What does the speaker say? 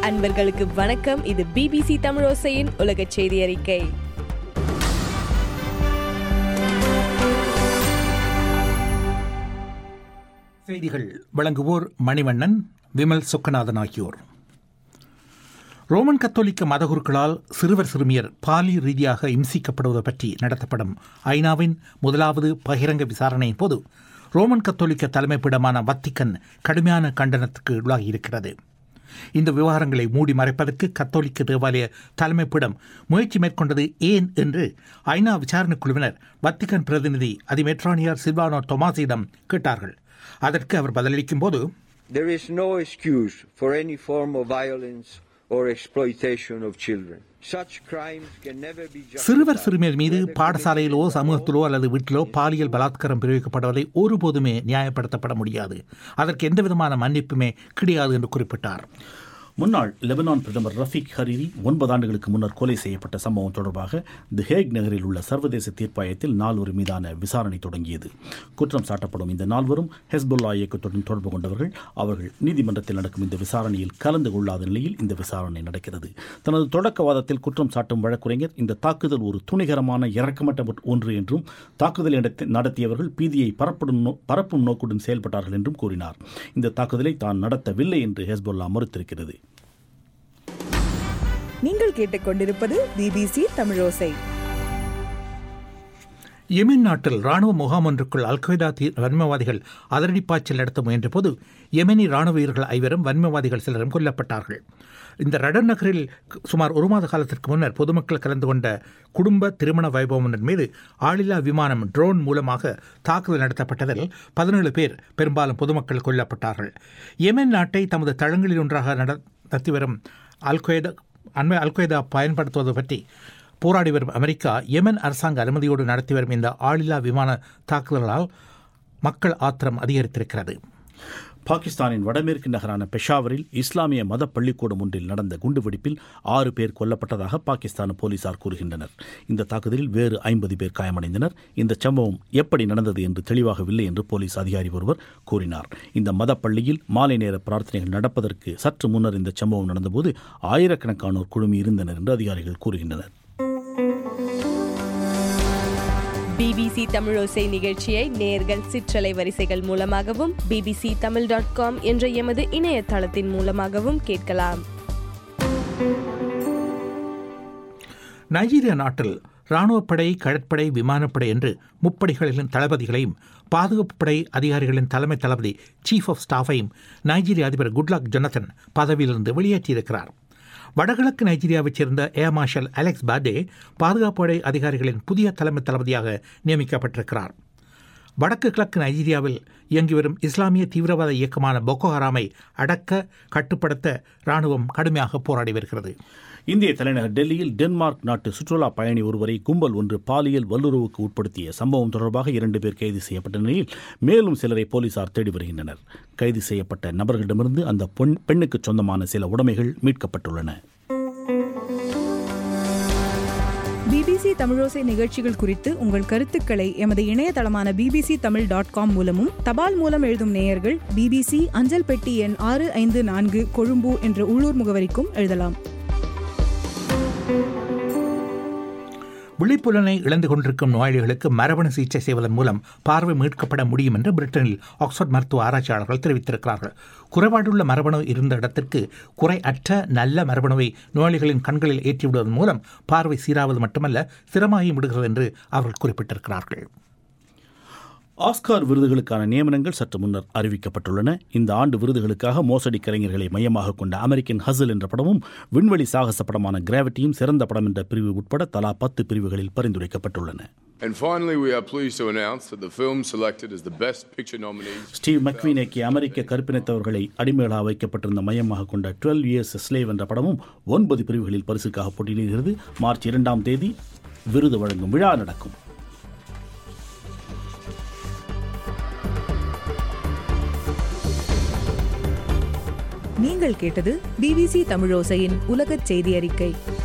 அன்பர்களுக்கு வணக்கம் இது பிபிசி தமிழோசையின் உலக செய்தி அறிக்கை செய்திகள் வழங்குவோர் மணிவண்ணன் விமல் சொக்கநாதன் ஆகியோர் ரோமன் கத்தோலிக்க மதகுருக்களால் சிறுவர் சிறுமியர் பாலியல் ரீதியாக இம்சிக்கப்படுவது பற்றி நடத்தப்படும் ஐநாவின் முதலாவது பகிரங்க விசாரணையின் போது ரோமன் கத்தோலிக்க தலைமைப்பிடமான வத்திக்கன் கடுமையான கண்டனத்துக்கு உள்ளாகியிருக்கிறது இந்த விவகாரங்களை மூடி மறைப்பதற்கு கத்தோலிக்க தேவாலய தலைமைப்பிடம் முயற்சி மேற்கொண்டது ஏன் என்று ஐநா விசாரணைக் குழுவினர் வத்திக்கன் பிரதிநிதி அதிமெட்ரானியார் சில்வானோ தொமாசியிடம் கேட்டார்கள் அதற்கு அவர் பதிலளிக்கும் போது There is no excuse for any form of violence or exploitation of children. Such crimes can never be சிறுவர் justified. சிறுமியர் மீது பாடசாலையிலோ சமூகத்திலோ அல்லது வீட்டிலோ பாலியல் பலாத்காரம் பிரயோகிக்கப்படுவதை ஒருபோதுமே நியாயப்படுத்தப்பட முடியாது அதற்கு எந்த விதமான மன்னிப்புமே கிடையாது என்று குறிப்பிட்டார் முன்னாள் லெபனான் பிரதமர் ரஃபீக் ஹரிரி ஒன்பது ஆண்டுகளுக்கு முன்னர் கொலை செய்யப்பட்ட சம்பவம் தொடர்பாக தி ஹேக் நகரில் உள்ள சர்வதேச தீர்ப்பாயத்தில் நால்வர் மீதான விசாரணை தொடங்கியது குற்றம் சாட்டப்படும் இந்த நால்வரும் ஹெஸ்புல்லா இயக்கத்துடன் தொடர்பு கொண்டவர்கள் அவர்கள் நீதிமன்றத்தில் நடக்கும் இந்த விசாரணையில் கலந்து கொள்ளாத நிலையில் இந்த விசாரணை நடக்கிறது தனது தொடக்கவாதத்தில் குற்றம் சாட்டும் வழக்குரைஞர் இந்த தாக்குதல் ஒரு துணிகரமான இறக்கமட்ட ஒன்று என்றும் தாக்குதல் நடத்தி- நடத்தியவர்கள் பீதியை பரப்படும் நோ- பரப்பும் நோக்குடன் செயல்பட்டார்கள் என்றும் கூறினார் இந்த தாக்குதலை தான் நடத்தவில்லை என்று ஹெஸ்புல்லா மறுத்திருக்கிறது நீங்கள் கேட்டுக்கொண்டிருப்பது பிபிசி தமிழோசை யெமென் நாட்டில் ராணுவ முகாம் ஒன்றுக்குள் அல்கொய்தா தீ வன்மவாதிகள் அதிரடிப்பாய்ச்சல் நடத்த முயன்றபோது யெமெனி ராணுவ வீரர்கள் ஐவரும் வன்மவாதிகள் சிலரும் கொல்லப்பட்டார்கள் இந்த ரடன் நகரில் சுமார் ஒரு மாத காலத்திற்கு முன்னர் பொதுமக்கள் கலந்து கொண்ட குடும்ப திருமண வைபவம் ஒன்றின் மீது ஆளில்லா விமானம் ட்ரோன் மூலமாக தாக்குதல் நடத்தப்பட்டதில் பதினேழு பேர் பெரும்பாலும் பொதுமக்கள் கொல்லப்பட்டார்கள் யெமென் நாட்டை தமது தளங்களில் ஒன்றாக நட- நடத்தி வரும் அல்கொய்தா அண்மை அல்கொய்தா பயன்படுத்துவது பற்றி போராடி வரும் அமெரிக்கா யெமன் அரசாங்க அனுமதியோடு நடத்தி வரும் இந்த ஆளில்லா விமான தாக்குதலால் மக்கள் ஆத்திரம் அதிகரித்திருக்கிறது பாகிஸ்தானின் வடமேற்கு நகரான பெஷாவரில் இஸ்லாமிய மத பள்ளிக்கூடம் ஒன்றில் நடந்த குண்டுவெடிப்பில் ஆறு பேர் கொல்லப்பட்டதாக பாகிஸ்தான் போலீசார் கூறுகின்றனர் இந்த தாக்குதலில் வேறு ஐம்பது பேர் காயமடைந்தனர் இந்த சம்பவம் எப்படி நடந்தது என்று தெளிவாகவில்லை என்று போலீஸ் அதிகாரி ஒருவர் கூறினார் இந்த மத பள்ளியில் மாலை நேர பிரார்த்தனைகள் நடப்பதற்கு சற்று முன்னர் இந்த சம்பவம் நடந்தபோது ஆயிரக்கணக்கானோர் குழுமி இருந்தனர் என்று அதிகாரிகள் கூறுகின்றனர் பிபிசி தமிழோசை நிகழ்ச்சியை நேர்கள் சிற்றலை வரிசைகள் மூலமாகவும் பிபிசி தமிழ் டாட் காம் என்ற எமது இணையதளத்தின் மூலமாகவும் கேட்கலாம் நைஜீரியா நாட்டில் இராணுவப்படை கடற்படை விமானப்படை என்று முப்படைகளின் தளபதிகளையும் பாதுகாப்பு படை அதிகாரிகளின் தலைமை தளபதி சீஃப் ஆஃப் ஸ்டாஃபையும் நைஜீரிய அதிபர் குட்லக் ஜொனதன் பதவியிலிருந்து வெளியேற்றியிருக்கிறார் வடகிழக்கு நைஜீரியாவைச் சேர்ந்த ஏர் மார்ஷல் அலெக்ஸ் பாதே பாதுகாப்பு படை அதிகாரிகளின் புதிய தலைமை தளபதியாக நியமிக்கப்பட்டிருக்கிறார் வடக்கு கிழக்கு நைஜீரியாவில் இயங்கி வரும் இஸ்லாமிய தீவிரவாத இயக்கமான பொக்கோ ஹராமை அடக்க கட்டுப்படுத்த இராணுவம் கடுமையாக போராடி வருகிறது இந்திய தலைநகர் டெல்லியில் டென்மார்க் நாட்டு சுற்றுலா பயணி ஒருவரை கும்பல் ஒன்று பாலியல் வல்லுறவுக்கு உட்படுத்திய சம்பவம் தொடர்பாக இரண்டு பேர் கைது செய்யப்பட்ட நிலையில் மேலும் சிலரை போலீசார் தேடி வருகின்றனர் கைது செய்யப்பட்ட நபர்களிடமிருந்து அந்த பெண் பெண்ணுக்கு சொந்தமான சில உடைமைகள் மீட்கப்பட்டுள்ளன பிபிசி தமிழோசை நிகழ்ச்சிகள் குறித்து உங்கள் கருத்துக்களை எமது இணையதளமான பிபிசி தமிழ் டாட் காம் மூலமும் தபால் மூலம் எழுதும் நேயர்கள் பிபிசி அஞ்சல் பெட்டி எண் ஆறு ஐந்து நான்கு கொழும்பு என்ற உள்ளூர் முகவரிக்கும் எழுதலாம் விழிப்புலனை இழந்து கொண்டிருக்கும் நோயாளிகளுக்கு மரபணு சிகிச்சை செய்வதன் மூலம் பார்வை மீட்கப்பட முடியும் என்று பிரிட்டனில் ஆக்ஸ்போர்ட் மருத்துவ ஆராய்ச்சியாளர்கள் தெரிவித்திருக்கிறார்கள் குறைபாடுள்ள மரபணு இருந்த இடத்திற்கு குறை அற்ற நல்ல மரபணுவை நோயாளிகளின் கண்களில் ஏற்றிவிடுவதன் மூலம் பார்வை சீராவது மட்டுமல்ல ஸ்திரமாகி விடுகிறது என்று அவர்கள் குறிப்பிட்டிருக்கிறார்கள் ஆஸ்கார் விருதுகளுக்கான நியமனங்கள் சற்று முன்னர் அறிவிக்கப்பட்டுள்ளன இந்த ஆண்டு விருதுகளுக்காக மோசடி கலைஞர்களை மையமாக கொண்ட அமெரிக்கன் ஹசில் என்ற படமும் விண்வெளி சாகச படமான கிராவிட்டியும் சிறந்த படம் என்ற பிரிவு உட்பட தலா பத்து பிரிவுகளில் பரிந்துரைக்கப்பட்டுள்ளன And finally, we are pleased to announce that the film selected as the Best Picture nominees. Steve McQueen இயக்கிய அமெரிக்க கருப்பினத்தவர்களை அடிமைகளாக வைக்கப்பட்டிருந்த மையமாக கொண்ட டுவெல் இயர்ஸ் ஸ்லேவ் என்ற படமும் ஒன்பது பிரிவுகளில் பரிசுக்காக போட்டியிடுகிறது மார்ச் இரண்டாம் தேதி விருது வழங்கும் விழா நடக்கும் நீங்கள் கேட்டது பிபிசி தமிழோசையின் உலகச் செய்தி அறிக்கை